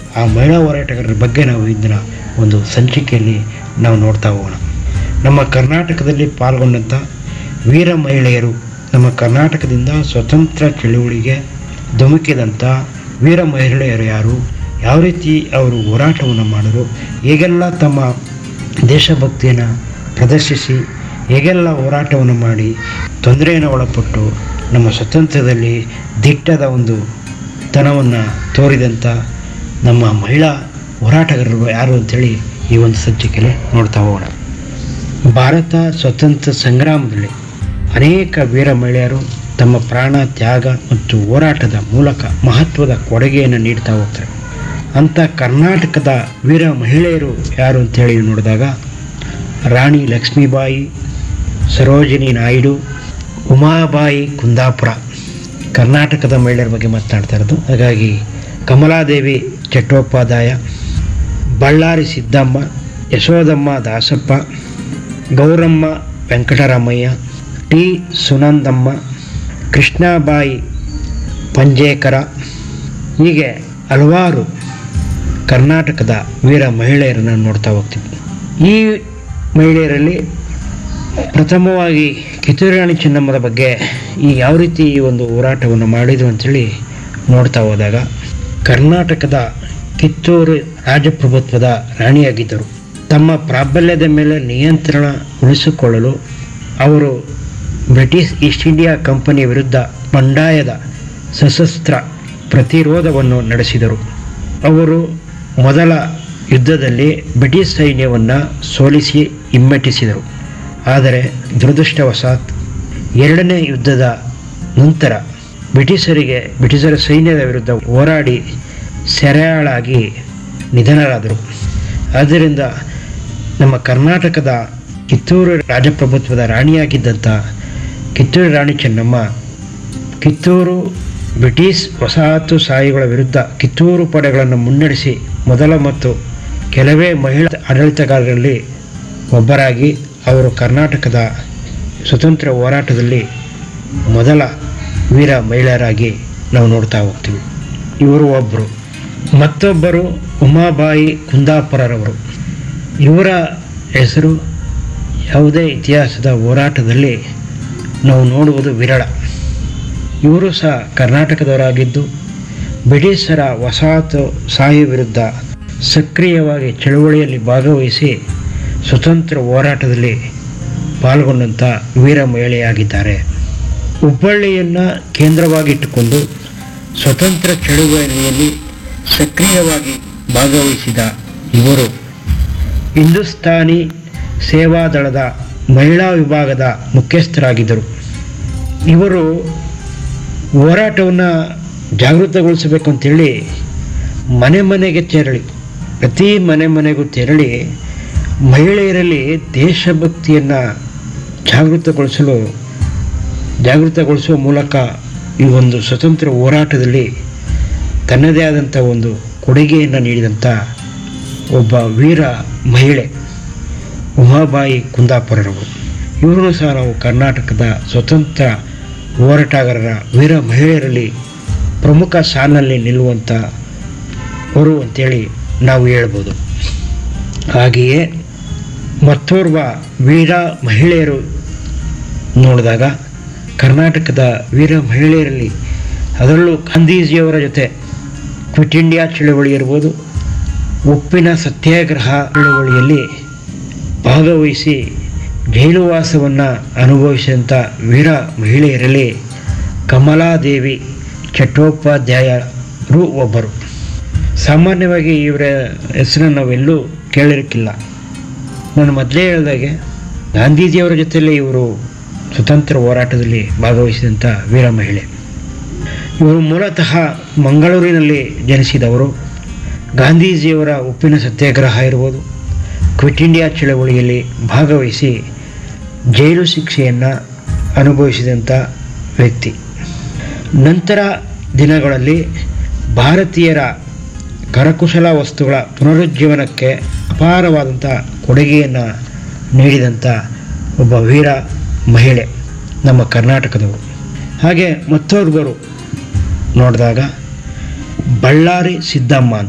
ಆ ಮಹಿಳಾ ಹೋರಾಟಗಾರರ ಬಗ್ಗೆ ನಾವು ಇಂದಿನ ಒಂದು ಸಂಚಿಕೆಯಲ್ಲಿ ನಾವು ನೋಡ್ತಾ ಹೋಗೋಣ ನಮ್ಮ ಕರ್ನಾಟಕದಲ್ಲಿ ಪಾಲ್ಗೊಂಡಂಥ ವೀರ ಮಹಿಳೆಯರು ನಮ್ಮ ಕರ್ನಾಟಕದಿಂದ ಸ್ವತಂತ್ರ ಚಳುವಳಿಗೆ ಧುಮುಕಿದಂಥ ವೀರ ಮಹಿಳೆಯರು ಯಾರು ಯಾವ ರೀತಿ ಅವರು ಹೋರಾಟವನ್ನು ಮಾಡಿದ್ರು ಹೇಗೆಲ್ಲ ತಮ್ಮ ದೇಶಭಕ್ತಿಯನ್ನು ಪ್ರದರ್ಶಿಸಿ ಹೇಗೆಲ್ಲ ಹೋರಾಟವನ್ನು ಮಾಡಿ ತೊಂದರೆಯನ್ನು ಒಳಪಟ್ಟು ನಮ್ಮ ಸ್ವತಂತ್ರದಲ್ಲಿ ದಿಟ್ಟದ ಒಂದು ತನವನ್ನು ತೋರಿದಂಥ ನಮ್ಮ ಮಹಿಳಾ ಹೋರಾಟಗಾರರು ಯಾರು ಅಂಥೇಳಿ ಈ ಒಂದು ಸಂಚಿಕೆಯಲ್ಲಿ ನೋಡ್ತಾ ಹೋಗೋಣ ಭಾರತ ಸ್ವತಂತ್ರ ಸಂಗ್ರಾಮದಲ್ಲಿ ಅನೇಕ ವೀರ ಮಹಿಳೆಯರು ತಮ್ಮ ಪ್ರಾಣ ತ್ಯಾಗ ಮತ್ತು ಹೋರಾಟದ ಮೂಲಕ ಮಹತ್ವದ ಕೊಡುಗೆಯನ್ನು ನೀಡ್ತಾ ಹೋಗ್ತಾರೆ ಅಂಥ ಕರ್ನಾಟಕದ ವೀರ ಮಹಿಳೆಯರು ಯಾರು ಅಂತೇಳಿ ನೋಡಿದಾಗ ರಾಣಿ ಲಕ್ಷ್ಮೀಬಾಯಿ ಸರೋಜಿನಿ ನಾಯ್ಡು ಉಮಾಬಾಯಿ ಕುಂದಾಪುರ ಕರ್ನಾಟಕದ ಮಹಿಳೆಯರ ಬಗ್ಗೆ ಮಾತನಾಡ್ತಾ ಇರೋದು ಹಾಗಾಗಿ ಕಮಲಾದೇವಿ ಚಟ್ಟೋಪಾಧ್ಯಾಯ ಬಳ್ಳಾರಿ ಸಿದ್ದಮ್ಮ ಯಶೋದಮ್ಮ ದಾಸಪ್ಪ ಗೌರಮ್ಮ ವೆಂಕಟರಾಮಯ್ಯ ಟಿ ಸುನಂದಮ್ಮ ಕೃಷ್ಣಾಬಾಯಿ ಪಂಜೇಕರ ಹೀಗೆ ಹಲವಾರು ಕರ್ನಾಟಕದ ವೀರ ಮಹಿಳೆಯರನ್ನು ನೋಡ್ತಾ ಹೋಗ್ತೀವಿ ಈ ಮಹಿಳೆಯರಲ್ಲಿ ಪ್ರಥಮವಾಗಿ ಕಿತ್ತೂರು ರಾಣಿ ಚೆನ್ನಮ್ಮದ ಬಗ್ಗೆ ಈ ಯಾವ ರೀತಿ ಈ ಒಂದು ಹೋರಾಟವನ್ನು ಮಾಡಿದ್ರು ಅಂಥೇಳಿ ನೋಡ್ತಾ ಹೋದಾಗ ಕರ್ನಾಟಕದ ಕಿತ್ತೂರು ರಾಜಪ್ರಭುತ್ವದ ರಾಣಿಯಾಗಿದ್ದರು ತಮ್ಮ ಪ್ರಾಬಲ್ಯದ ಮೇಲೆ ನಿಯಂತ್ರಣ ಉಳಿಸಿಕೊಳ್ಳಲು ಅವರು ಬ್ರಿಟಿಷ್ ಈಸ್ಟ್ ಇಂಡಿಯಾ ಕಂಪನಿಯ ವಿರುದ್ಧ ಬಂಡಾಯದ ಸಶಸ್ತ್ರ ಪ್ರತಿರೋಧವನ್ನು ನಡೆಸಿದರು ಅವರು ಮೊದಲ ಯುದ್ಧದಲ್ಲಿ ಬ್ರಿಟಿಷ್ ಸೈನ್ಯವನ್ನು ಸೋಲಿಸಿ ಹಿಮ್ಮೆಟ್ಟಿಸಿದರು ಆದರೆ ದುರದೃಷ್ಟವಶಾತ್ ಎರಡನೇ ಯುದ್ಧದ ನಂತರ ಬ್ರಿಟಿಷರಿಗೆ ಬ್ರಿಟಿಷರ ಸೈನ್ಯದ ವಿರುದ್ಧ ಹೋರಾಡಿ ಸೆರೆಯಾಳಾಗಿ ನಿಧನರಾದರು ಆದ್ದರಿಂದ ನಮ್ಮ ಕರ್ನಾಟಕದ ಕಿತ್ತೂರು ರಾಜಪ್ರಭುತ್ವದ ರಾಣಿಯಾಗಿದ್ದಂಥ ಕಿತ್ತೂರು ರಾಣಿ ಚೆನ್ನಮ್ಮ ಕಿತ್ತೂರು ಬ್ರಿಟಿಷ್ ವಸಾಹತುಶಾಹಿಗಳ ವಿರುದ್ಧ ಕಿತ್ತೂರು ಪಡೆಗಳನ್ನು ಮುನ್ನಡೆಸಿ ಮೊದಲ ಮತ್ತು ಕೆಲವೇ ಮಹಿಳಾ ಆಡಳಿತಗಾರರಲ್ಲಿ ಒಬ್ಬರಾಗಿ ಅವರು ಕರ್ನಾಟಕದ ಸ್ವತಂತ್ರ ಹೋರಾಟದಲ್ಲಿ ಮೊದಲ ವೀರ ಮಹಿಳೆಯರಾಗಿ ನಾವು ನೋಡ್ತಾ ಹೋಗ್ತೀವಿ ಇವರು ಒಬ್ಬರು ಮತ್ತೊಬ್ಬರು ಉಮಾಬಾಯಿ ಕುಂದಾಪುರರವರು ಇವರ ಹೆಸರು ಯಾವುದೇ ಇತಿಹಾಸದ ಹೋರಾಟದಲ್ಲಿ ನಾವು ನೋಡುವುದು ವಿರಳ ಇವರು ಸಹ ಕರ್ನಾಟಕದವರಾಗಿದ್ದು ಬ್ರಿಟಿಷರ ವಸಾಹತು ಶಾಹಿ ವಿರುದ್ಧ ಸಕ್ರಿಯವಾಗಿ ಚಳುವಳಿಯಲ್ಲಿ ಭಾಗವಹಿಸಿ ಸ್ವತಂತ್ರ ಹೋರಾಟದಲ್ಲಿ ಪಾಲ್ಗೊಂಡಂಥ ವೀರ ಮಹಿಳೆಯಾಗಿದ್ದಾರೆ ಹುಬ್ಬಳ್ಳಿಯನ್ನು ಕೇಂದ್ರವಾಗಿಟ್ಟುಕೊಂಡು ಸ್ವತಂತ್ರ ಚಳುವಳಿಯಲ್ಲಿ ಸಕ್ರಿಯವಾಗಿ ಭಾಗವಹಿಸಿದ ಇವರು ಹಿಂದೂಸ್ತಾನಿ ಸೇವಾದಳದ ಮಹಿಳಾ ವಿಭಾಗದ ಮುಖ್ಯಸ್ಥರಾಗಿದ್ದರು ಇವರು ಹೋರಾಟವನ್ನು ಜಾಗೃತಗೊಳಿಸಬೇಕು ಅಂತೇಳಿ ಮನೆ ಮನೆಗೆ ತೆರಳಿ ಪ್ರತಿ ಮನೆ ಮನೆಗೂ ತೆರಳಿ ಮಹಿಳೆಯರಲ್ಲಿ ದೇಶಭಕ್ತಿಯನ್ನು ಜಾಗೃತಗೊಳಿಸಲು ಜಾಗೃತಗೊಳಿಸುವ ಮೂಲಕ ಈ ಒಂದು ಸ್ವತಂತ್ರ ಹೋರಾಟದಲ್ಲಿ ತನ್ನದೇ ಆದಂಥ ಒಂದು ಕೊಡುಗೆಯನ್ನು ನೀಡಿದಂಥ ಒಬ್ಬ ವೀರ ಮಹಿಳೆ ಉಮಾಬಾಯಿ ಕುಂದಾಪುರರವರು ಇವರನ್ನು ಸಹ ನಾವು ಕರ್ನಾಟಕದ ಸ್ವತಂತ್ರ ಹೋರಾಟಗಾರರ ವೀರ ಮಹಿಳೆಯರಲ್ಲಿ ಪ್ರಮುಖ ಸಾಲಿನಲ್ಲಿ ನಿಲ್ಲುವಂಥ ಅವರು ಅಂತೇಳಿ ನಾವು ಹೇಳ್ಬೋದು ಹಾಗೆಯೇ ಮತ್ತೋರ್ವ ವೀರ ಮಹಿಳೆಯರು ನೋಡಿದಾಗ ಕರ್ನಾಟಕದ ವೀರ ಮಹಿಳೆಯರಲ್ಲಿ ಅದರಲ್ಲೂ ಗಾಂಧೀಜಿಯವರ ಜೊತೆ ಕ್ವಿಟ್ ಇಂಡಿಯಾ ಚಳವಳಿ ಇರ್ಬೋದು ಉಪ್ಪಿನ ಸತ್ಯಾಗ್ರಹ ಚಳವಳಿಯಲ್ಲಿ ಭಾಗವಹಿಸಿ ಜೈಲುವಾಸವನ್ನು ಅನುಭವಿಸಿದಂಥ ವೀರ ಮಹಿಳೆಯರಲ್ಲಿ ಕಮಲಾದೇವಿ ಚಟ್ಟೋಪಾಧ್ಯಾಯರು ಒಬ್ಬರು ಸಾಮಾನ್ಯವಾಗಿ ಇವರ ಹೆಸರನ್ನು ನಾವೆಲ್ಲೂ ಕೇಳಿರಕ್ಕಿಲ್ಲ ನಾನು ಮೊದಲೇ ಹೇಳಿದಾಗೆ ಗಾಂಧೀಜಿಯವರ ಜೊತೆಯಲ್ಲಿ ಇವರು ಸ್ವತಂತ್ರ ಹೋರಾಟದಲ್ಲಿ ಭಾಗವಹಿಸಿದಂಥ ವೀರ ಮಹಿಳೆ ಇವರು ಮೂಲತಃ ಮಂಗಳೂರಿನಲ್ಲಿ ಜನಿಸಿದವರು ಗಾಂಧೀಜಿಯವರ ಉಪ್ಪಿನ ಸತ್ಯಾಗ್ರಹ ಇರ್ಬೋದು ಕ್ವಿಟ್ ಇಂಡಿಯಾ ಚಳವಳಿಯಲ್ಲಿ ಭಾಗವಹಿಸಿ ಜೈಲು ಶಿಕ್ಷೆಯನ್ನು ಅನುಭವಿಸಿದಂಥ ವ್ಯಕ್ತಿ ನಂತರ ದಿನಗಳಲ್ಲಿ ಭಾರತೀಯರ ಕರಕುಶಲ ವಸ್ತುಗಳ ಪುನರುಜ್ಜೀವನಕ್ಕೆ ಅಪಾರವಾದಂಥ ಕೊಡುಗೆಯನ್ನು ನೀಡಿದಂಥ ಒಬ್ಬ ವೀರ ಮಹಿಳೆ ನಮ್ಮ ಕರ್ನಾಟಕದವರು ಹಾಗೆ ಮತ್ತೊಬ್ಬರು ನೋಡಿದಾಗ ಬಳ್ಳಾರಿ ಸಿದ್ದಮ್ಮ